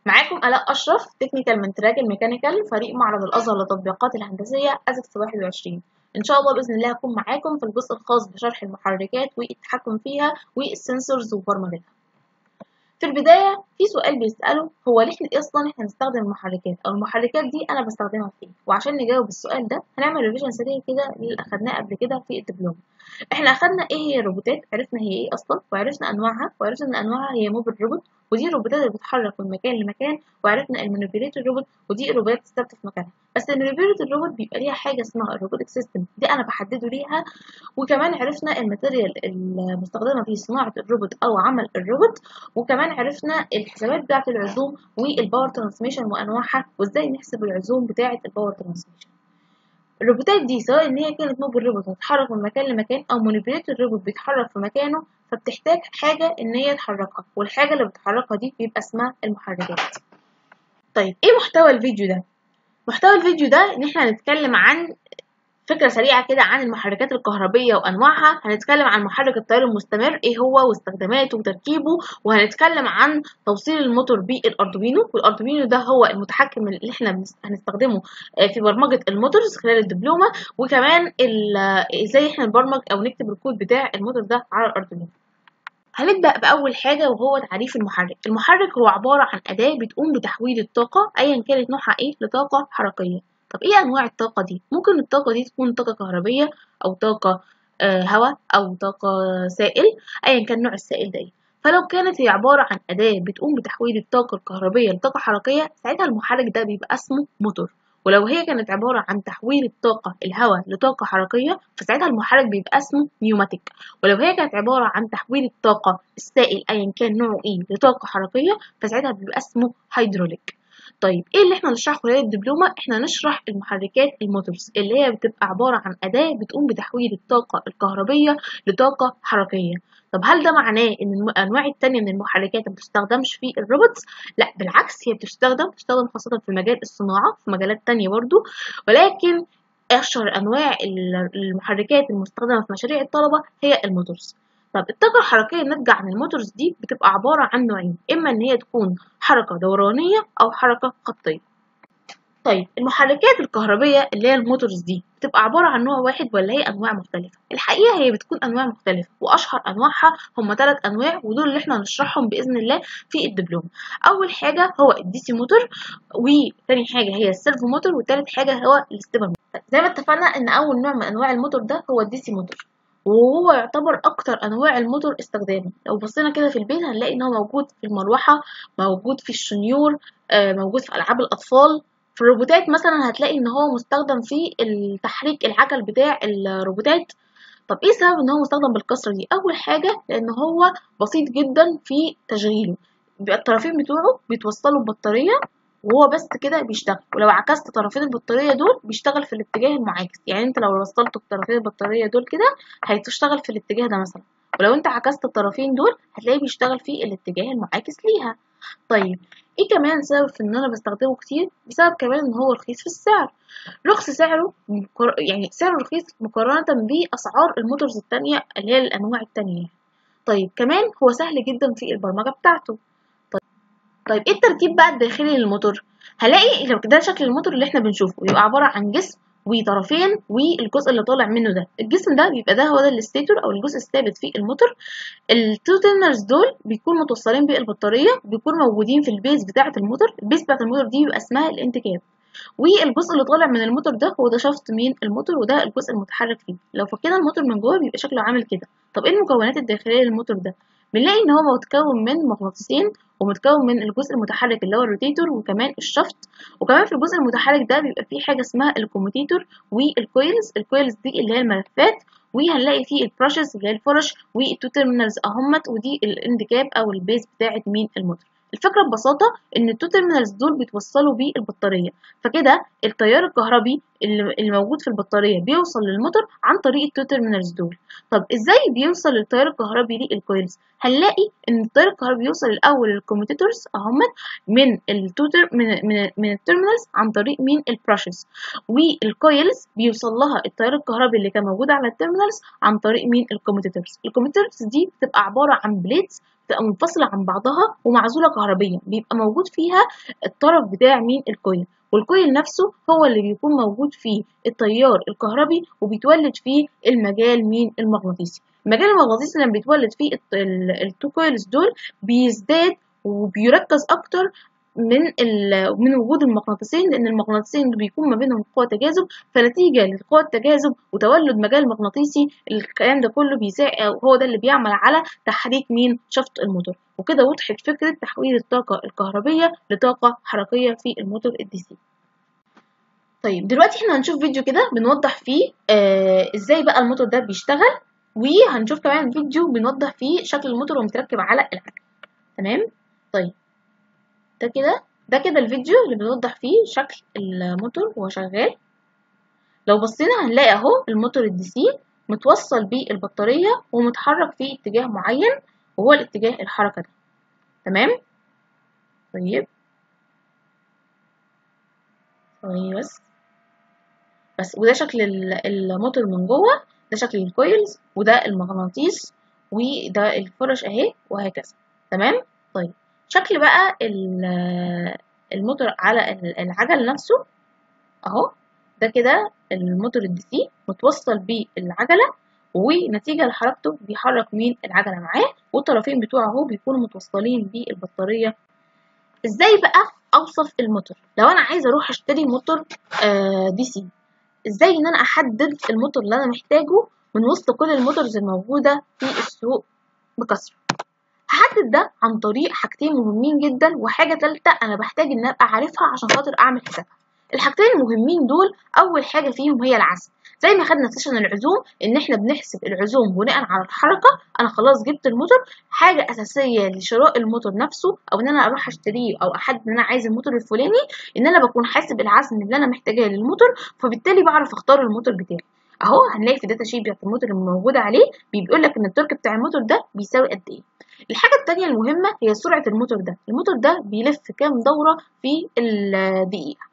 معاكم آلاء أشرف تكنيكال من تراك الميكانيكال فريق معرض الأزهر للتطبيقات الهندسية أزكس 21 إن شاء الله بإذن الله هكون معاكم في الجزء الخاص بشرح المحركات والتحكم فيها والسنسورز وبرمجتها في البداية في سؤال بيسأله هو ليه أصلا إحنا بنستخدم المحركات أو المحركات دي أنا بستخدمها في إيه وعشان نجاوب السؤال ده هنعمل ريفيجن سريع كده اللي أخدناه قبل كده في الدبلوم احنا اخدنا ايه هي الروبوتات عرفنا هي ايه اصلا وعرفنا انواعها وعرفنا ان انواعها هي موبل روبوت ودي الروبوتات اللي بتتحرك من مكان لمكان وعرفنا المانيبيوليتور روبوت ودي الروبوتات الثابته في مكانها بس المانيبيوليتور روبوت بيبقى ليها حاجه اسمها الروبوتك سيستم دي انا بحدده ليها وكمان عرفنا الماتيريال المستخدمه في صناعه الروبوت او عمل الروبوت وكمان عرفنا الحسابات بتاعه العزوم والباور ترانسميشن وانواعها وازاي نحسب العزوم بتاعه الباور ترانسميشن الروبوتات دي سواء ان هي كانت موبل روبوت بتتحرك من مكان لمكان او مانيبيوليتور روبوت بيتحرك في مكانه فبتحتاج حاجة ان هي تحركها والحاجة اللي بتحركها دي بيبقى اسمها المحركات طيب ايه محتوى الفيديو ده محتوى الفيديو ده ان احنا هنتكلم عن فكرة سريعة كده عن المحركات الكهربية وأنواعها هنتكلم عن محرك التيار المستمر إيه هو واستخداماته وتركيبه وهنتكلم عن توصيل الموتور بالأردوينو والأردوينو ده هو المتحكم اللي احنا هنستخدمه في برمجة الموتورز خلال الدبلومة وكمان ازاي احنا نبرمج أو نكتب الكود بتاع الموتور ده على الأردوينو هنبدأ بأول حاجة وهو تعريف المحرك المحرك هو عبارة عن أداة بتقوم بتحويل الطاقة أيا كانت نوعها إيه لطاقة حركية طب ايه انواع الطاقة دي ممكن الطاقة دي تكون طاقة كهربية او طاقة آه هواء او طاقة سائل ايا كان نوع السائل ده ايه فلو كانت هي عبارة عن أداة بتقوم بتحويل الطاقة الكهربية لطاقة حركية ساعتها المحرك ده بيبقى اسمه موتور ولو هي كانت عبارة عن تحويل الطاقة الهواء لطاقة حركية فساعتها المحرك بيبقى اسمه نيوماتيك ولو هي كانت عبارة عن تحويل الطاقة السائل أيا كان نوعه ايه لطاقة حركية فساعتها بيبقى اسمه هيدروليك طيب ايه اللي احنا نشرحه خلال الدبلومه احنا نشرح المحركات الموتورز اللي هي بتبقى عباره عن اداه بتقوم بتحويل الطاقه الكهربيه لطاقه حركيه طب هل ده معناه ان الانواع التانية من المحركات ما بتستخدمش في الروبوتس لا بالعكس هي بتستخدم بتستخدم خاصه في مجال الصناعه في مجالات تانية برضو ولكن اشهر انواع المحركات المستخدمه في مشاريع الطلبه هي الموتورز طب الطاقة الحركية الناتجة عن الموتورز دي بتبقى عبارة عن نوعين إما إن هي تكون حركة دورانية أو حركة خطية طيب المحركات الكهربية اللي هي الموتورز دي بتبقى عبارة عن نوع واحد ولا هي أنواع مختلفة؟ الحقيقة هي بتكون أنواع مختلفة وأشهر أنواعها هم ثلاث أنواع ودول اللي احنا هنشرحهم بإذن الله في الدبلوم أول حاجة هو الديسي موتور وتاني حاجة هي السيرفو موتور وتالت حاجة هو الستيبر موتور زي ما اتفقنا إن أول نوع من أنواع الموتور ده هو الديسي موتور وهو يعتبر اكتر انواع الموتور استخداما لو بصينا كده في البيت هنلاقي ان هو موجود في المروحه موجود في الشنيور موجود في العاب الاطفال في الروبوتات مثلا هتلاقي ان هو مستخدم في التحريك العجل بتاع الروبوتات طب ايه سبب ان هو مستخدم بالكسره دي اول حاجه لان هو بسيط جدا في تشغيله بيبقى الطرفين بتوعه بيتوصلوا ببطاريه وهو بس كده بيشتغل ولو عكست طرفين البطارية دول بيشتغل في الاتجاه المعاكس يعني انت لو وصلته بطرفين البطارية دول كده هيشتغل في الاتجاه ده مثلا ولو انت عكست الطرفين دول هتلاقيه بيشتغل في الاتجاه المعاكس ليها طيب ايه كمان سبب في ان انا بستخدمه كتير بسبب كمان ان هو رخيص في السعر رخص سعره يعني سعره رخيص مقارنة بأسعار الموتورز التانية اللي هي الأنواع التانية طيب كمان هو سهل جدا في البرمجة بتاعته طيب ايه التركيب بقى الداخلي للموتور هلاقي لو ده شكل الموتور اللي احنا بنشوفه بيبقى عباره عن جسم وطرفين والجزء اللي طالع منه ده الجسم ده بيبقى ده هو ده الستيتور او الجزء الثابت في الموتور التو تيرنرز دول بيكونوا متوصلين بالبطاريه بيكونوا موجودين في البيز بتاعه الموتور البيز بتاعه الموتور دي بيبقى اسمها الانتكاب والجزء اللي طالع من الموتور ده هو ده شافت مين الموتور وده الجزء المتحرك فيه لو فكينا الموتور من جوه بيبقى شكله عامل كده طب ايه المكونات الداخليه للموتور ده بنلاقي ان هو متكون من مغناطيسين ومتكون من الجزء المتحرك اللي هو الروتيتور وكمان الشفط وكمان في الجزء المتحرك ده بيبقى فيه حاجه اسمها الكوموتيتور والكويلز الكويلز دي اللي هي الملفات وهنلاقي فيه البراشز اللي هي الفرش والتو تيرمينالز اهمت ودي الاندكاب او البيز بتاعه مين الموتور الفكرة ببساطة إن التو تيرمينالز دول بيتوصلوا بالبطارية فكده التيار الكهربي اللي موجود في البطارية بيوصل للموتور عن طريق التو تيرمينالز دول طب إزاي بيوصل التيار الكهربي للكويلز هنلاقي إن التيار الكهربي بيوصل الأول للكوميتيتورز أهمت من التوتر من من, من التيرمينالز عن طريق مين البراشز والكويلز بيوصل لها التيار الكهربي اللي كان موجود على التيرمينالز عن طريق مين الكوميتيتورز الكوميتيتورز دي بتبقى عبارة عن بليدز بتبقى منفصلة عن بعضها ومعزولة كهربيا بيبقى موجود فيها الطرف بتاع مين الكويل والكويل نفسه هو اللي بيكون موجود فيه التيار الكهربي وبيتولد فيه المجال مين المغناطيسي المجال المغناطيسي لما بيتولد فيه التو كويلز دول بيزداد وبيركز اكتر من من وجود المغناطيسين لان المغناطيسين بيكون ما بينهم قوه تجاذب فنتيجه لقوه التجاذب وتولد مجال مغناطيسي الكلام ده كله بيساعد هو ده اللي بيعمل على تحريك مين شفط الموتور وكده وضحت فكره تحويل الطاقه الكهربيه لطاقه حركيه في الموتور الدي سي طيب دلوقتي احنا هنشوف فيديو كده بنوضح فيه آه ازاي بقى الموتور ده بيشتغل وهنشوف كمان فيديو بنوضح فيه شكل الموتور ومتركب على العجل تمام طيب ده كده ده كده الفيديو اللي بنوضح فيه شكل الموتور وهو شغال لو بصينا هنلاقي اهو الموتور الدي سي متوصل بالبطارية ومتحرك في اتجاه معين وهو الاتجاه الحركة ده تمام طيب ثواني بس بس وده شكل الموتور من جوه ده شكل الكويلز وده المغناطيس وده الفرش اهي وهكذا تمام طيب شكل بقى الموتور على العجل نفسه اهو ده كده الموتور الدي سي متوصل بالعجلة ونتيجة لحركته بيحرك مين العجلة معاه والطرفين بتوعه اهو بيكونوا متوصلين بالبطارية ازاي بقى اوصف الموتور لو انا عايزة اروح اشتري موتور آه دي سي ازاي ان انا احدد الموتور اللي انا محتاجه من وسط كل الموتورز الموجودة في السوق بكثرة هحدد ده عن طريق حاجتين مهمين جدا وحاجة تالتة أنا بحتاج إن أبقى عارفها عشان خاطر أعمل حسابها الحاجتين المهمين دول أول حاجة فيهم هي العزم زي ما خدنا في سيشن العزوم إن إحنا بنحسب العزوم بناء على الحركة أنا خلاص جبت الموتور حاجة أساسية لشراء الموتور نفسه أو إن أنا أروح أشتريه أو أحدد إن أنا عايز الموتور الفلاني إن أنا بكون حاسب العزم اللي أنا محتاجاه للموتور فبالتالي بعرف أختار الموتور بتاعي اهو هنلاقي في الداتا شيت بتاعت الموتور الموجوده عليه بيقول لك ان التورك بتاع الموتور ده بيساوي قد ايه الحاجه الثانيه المهمه هي سرعه الموتور ده الموتور ده بيلف كام دوره في الدقيقه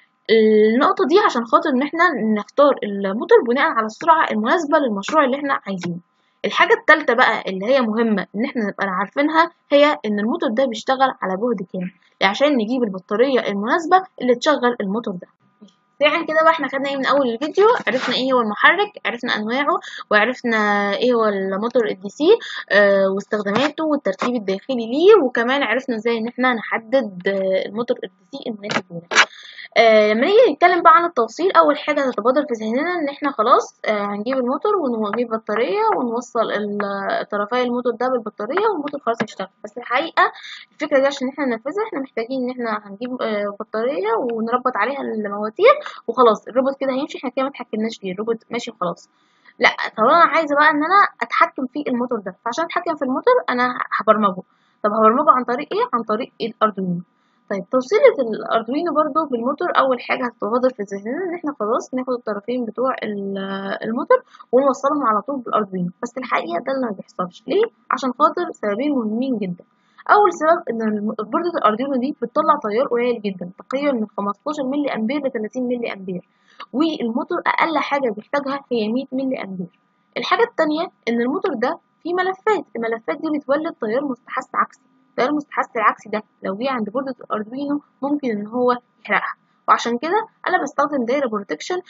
النقطه دي عشان خاطر ان احنا نختار الموتور بناء على السرعه المناسبه للمشروع اللي احنا عايزينه الحاجة التالتة بقى اللي هي مهمة إن احنا نبقى عارفينها هي إن الموتور ده بيشتغل على جهد كام عشان نجيب البطارية المناسبة اللي تشغل الموتور ده سريعا كده بقى احنا خدنا ايه من اول الفيديو عرفنا ايه هو المحرك عرفنا انواعه وعرفنا ايه هو الموتور الدي سي اه واستخداماته والتركيب الداخلي ليه وكمان عرفنا ازاي ان احنا نحدد اه الموتور الدي سي المناسب لنا آه لما نيجي نتكلم بقى عن التوصيل اول حاجه هتتبادر في ذهننا ان احنا خلاص آه هنجيب الموتور ونجيب بطاريه ونوصل طرفي الموتور ده بالبطاريه والموتور خلاص هيشتغل بس الحقيقه الفكره دي عشان احنا ننفذها احنا محتاجين ان احنا هنجيب آه بطاريه ونربط عليها المواتير وخلاص الروبوت كده هيمشي احنا كده ما اتحكمناش فيه الروبوت ماشي وخلاص لا طب انا عايزه بقى ان انا اتحكم في الموتور ده فعشان اتحكم في الموتور انا هبرمجه طب هبرمجه عن طريق ايه عن طريق الاردوينو طيب توصيلة الأردوينو برضو بالموتور أول حاجة هتتبادر في ذهننا إن احنا خلاص ناخد الطرفين بتوع الموتور ونوصلهم على طول بالأردوينو بس الحقيقة ده اللي مبيحصلش ليه؟ عشان خاطر سببين مهمين جدا أول سبب إن بوردة الأردوينو دي بتطلع تيار قليل جدا تقريبا من 15 ملي أمبير ل 30 ملي أمبير والموتور أقل حاجة بيحتاجها هي 100 ملي أمبير الحاجة التانية إن الموتور ده فيه ملفات الملفات دي بتولد تيار مستحث عكسي التيار المستحث العكسي ده لو جه عند بوردة الأردوينو ممكن إن هو يحرقها وعشان كده أنا بستخدم دايرة بروتكشن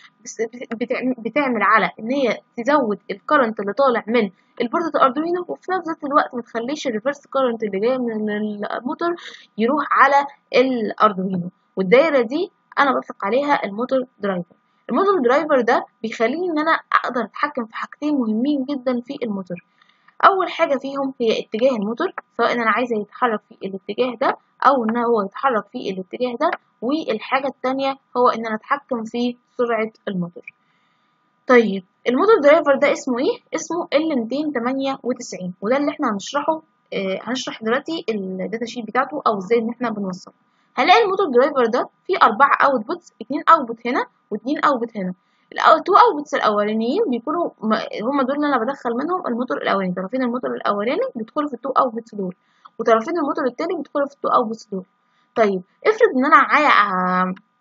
بتعمل على إن هي تزود الكرنت اللي طالع من البوردة الأردوينو وفي نفس الوقت متخليش الريفرس كرنت اللي جاي من الموتور يروح على الأردوينو والدايرة دي أنا بطلق عليها الموتور درايفر الموتور درايفر ده بيخليني إن أنا أقدر أتحكم في حاجتين مهمين جدا في الموتور اول حاجه فيهم هي اتجاه الموتور سواء ان انا عايزه يتحرك في الاتجاه ده او ان هو يتحرك في الاتجاه ده والحاجه التانية هو ان انا اتحكم في سرعه الموتور طيب الموتور درايفر ده اسمه ايه اسمه ال 298 وده اللي احنا هنشرحه آه هنشرح دلوقتي الداتا شيت بتاعته او ازاي ان احنا بنوصله هنلاقي الموتور درايفر ده فيه أربعة اوتبوتس اتنين اوتبوت هنا واتنين اوتبوت هنا التو اوتبوتس الاولانيين بيكونوا هم دول اللي انا بدخل منهم الموتور الاولاني طرفين الموتور الاولاني بيدخلوا في التو اوتبوتس دول وطرفين الموتور التاني بيدخلوا في التو اوتبوتس دول طيب افرض ان انا عايز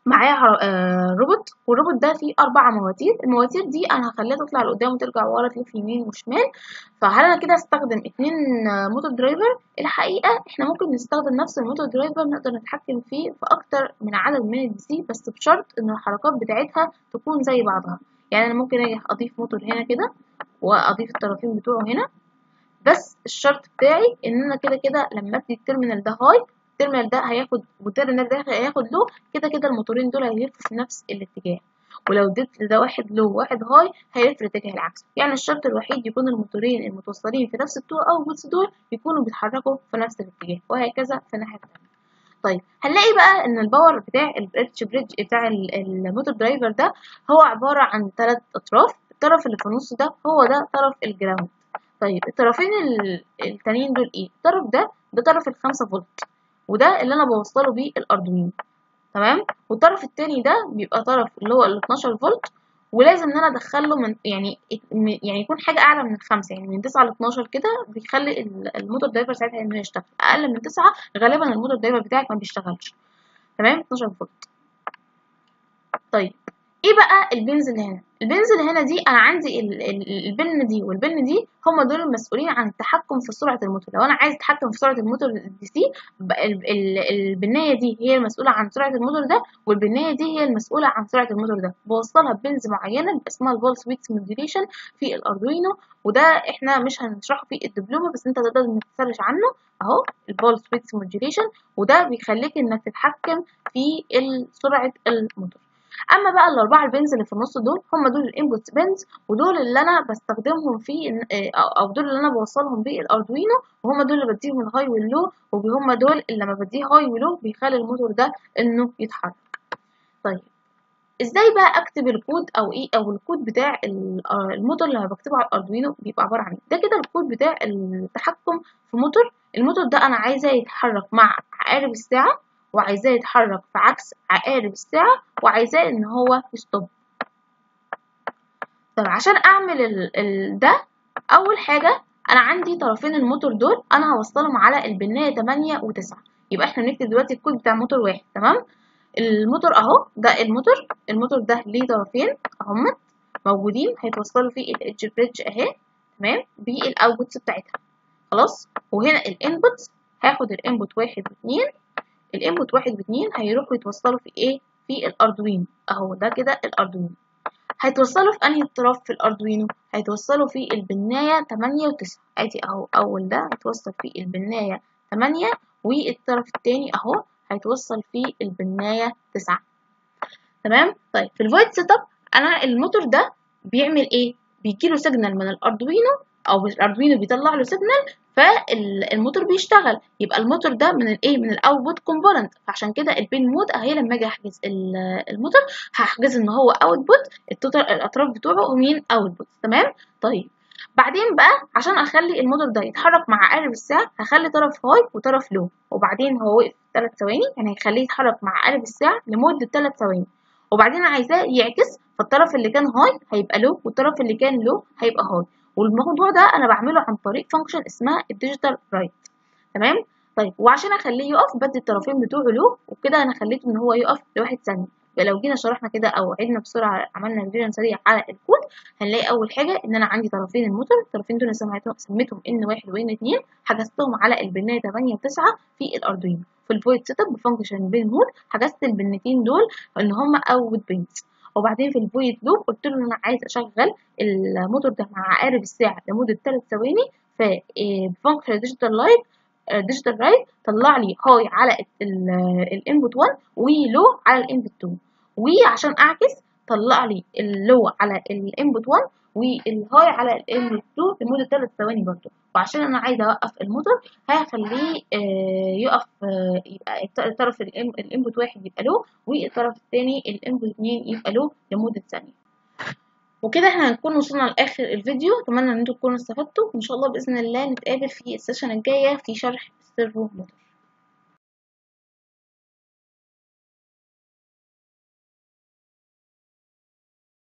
معايا آه روبوت والروبوت ده فيه اربع مواتير المواتير دي انا هخليها تطلع لقدام وترجع ورا تلف يمين وشمال فهل انا كده استخدم اتنين موتور درايفر الحقيقه احنا ممكن نستخدم نفس الموتور درايفر نقدر نتحكم فيه في اكتر من عدد من الدي سي بس بشرط ان الحركات بتاعتها تكون زي بعضها يعني انا ممكن اجي اضيف موتور هنا كده واضيف الطرفين بتوعه هنا بس الشرط بتاعي ان انا كده كده لما ادي التيرمينال ده هاي التيرمينال ده هياخد والتيرمينال ده هياخد لو كده كده الموتورين دول هيلفوا في نفس الاتجاه ولو اديت لده واحد لو وواحد هاي هيلف في الاتجاه العكسي يعني الشرط الوحيد يكون الموتورين المتوصلين في نفس التو اوتبوتس دول يكونوا بيتحركوا في نفس الاتجاه وهكذا في الناحيه التانيه طيب هنلاقي بقى ان الباور بتاع البريدج بريدج بتاع الموتور درايفر ده هو عباره عن ثلاث اطراف الطرف اللي في النص ده هو ده طرف الجراوند طيب الطرفين التانيين دول ايه الطرف ده ده طرف الخمسة فولت وده اللي انا بوصله بيه الاردوينو تمام والطرف التاني ده بيبقى طرف اللي هو ال 12 فولت ولازم ان انا ادخله من يعني يعني يكون حاجه اعلى من الخمسه يعني من 9 ل 12 كده بيخلي الموتور درايفر ساعتها انه يشتغل اقل من 9 غالبا الموتور درايفر بتاعك ما بيشتغلش تمام 12 فولت طيب ايه بقى البنز اللي هنا البنز اللي هنا دي انا عندي البن دي والبن دي هم دول المسؤولين عن التحكم في سرعه الموتور لو انا عايز اتحكم في سرعه الموتور دي سي البنايه دي هي المسؤوله عن سرعه الموتور ده والبنايه دي هي المسؤوله عن سرعه الموتور ده بوصلها ببنز معينه اسمها البولس ويتس موديوليشن في الاردوينو وده احنا مش هنشرحه في الدبلومه بس انت تقدر تسرش عنه اهو البولس ويتس موديوليشن وده بيخليك انك تتحكم في سرعه الموتور اما بقى الاربعه البنز اللي في النص دول هم دول الانبوت بنز ودول اللي انا بستخدمهم في او دول اللي انا بوصلهم بيه الاردوينو وهم دول اللي بديهم الهاي واللو وهم دول اللي لما بديه هاي ولو بيخلي الموتور ده انه يتحرك طيب ازاي بقى اكتب الكود او ايه او الكود بتاع الموتور اللي بكتبه على الاردوينو بيبقى عباره عن ده كده الكود بتاع التحكم في موتور الموتور ده انا عايزاه يتحرك مع عقارب الساعه وعايزاه يتحرك في عكس عقارب الساعة وعايزاه ان هو يستوب طب عشان اعمل ال ال ده اول حاجة انا عندي طرفين الموتور دول انا هوصلهم على البناية 8 و9 يبقى احنا بنكتب دلوقتي الكود بتاع موتور واحد تمام الموتور اهو ده الموتور الموتور ده ليه طرفين اهمت موجودين هيتوصلوا في الاتش بريدج اهي تمام بالاوتبوتس بتاعتها خلاص وهنا الانبوتس هاخد الانبوت واحد واتنين الانبوت واحد واتنين هيروحوا يتوصلوا في ايه في الاردوينو اهو ده كده الاردوينو هيتوصلوا في انهي طرف في الاردوينو هيتوصلوا في البناية تمانية وتسعة ادي اهو اول ده هيتوصل في البناية تمانية والطرف التاني اهو هيتوصل في البناية تسعة تمام طيب في الفويد سيت اب انا الموتور ده بيعمل ايه بيجيله سيجنال من الاردوينو او الاردوينو بيطلع له سيجنال فالموتور بيشتغل يبقى الموتور ده من الايه من الاوتبوت كومبوننت فعشان كده البين مود اهي لما اجي احجز الموتور هحجز ان هو اوتبوت التوتال الاطراف بتوعه مين اوتبوت تمام طيب بعدين بقى عشان اخلي الموتور ده يتحرك مع عقارب الساعه هخلي طرف هاي وطرف لو وبعدين هو وقف 3 ثواني يعني هيخليه يتحرك مع عقارب الساعه لمده 3 ثواني وبعدين عايزاه يعكس فالطرف اللي كان هاي هيبقى لو والطرف اللي كان لو هيبقى هاي والموضوع ده انا بعمله عن طريق فانكشن اسمها الديجيتال رايت تمام طيب وعشان اخليه يقف بدي الطرفين بتوعه له وكده انا خليته ان هو يقف لواحد ثانيه لو جينا شرحنا كده او عدنا بسرعه عملنا ريفيجن سريع على الكود هنلاقي اول حاجه ان انا عندي طرفين الموتور الطرفين دول سميتهم سميتهم ان واحد وان اتنين حجزتهم على البنايه 8 و9 في الاردوينو في الفويد سيت اب بفانكشن بين مود حجزت البنتين دول ان هم اوت بينز وبعدين في الفويد لوب قلت له ان انا عايز اشغل الموتور ده مع عقارب الساعه لمده 3 ثواني فبفانكشن ديجيتال لايت ديجيتال رايت طلع لي هاي على الانبوت 1 ولو على الانبوت 2 وعشان اعكس طلع لي اللو على الانبوت 1 والهاي على الانبوت 2 لمده 3 ثواني برضه وعشان انا عايزه اوقف الموتور هخليه يقف يبقى الطرف الانبوت واحد يبقى له والطرف الثاني الانبوت 2 يبقى له لمده ثانيه وكده احنا هنكون وصلنا لاخر الفيديو اتمنى ان انتم تكونوا استفدتوا وان شاء الله باذن الله نتقابل في السيشن الجايه في شرح السيرفو موتور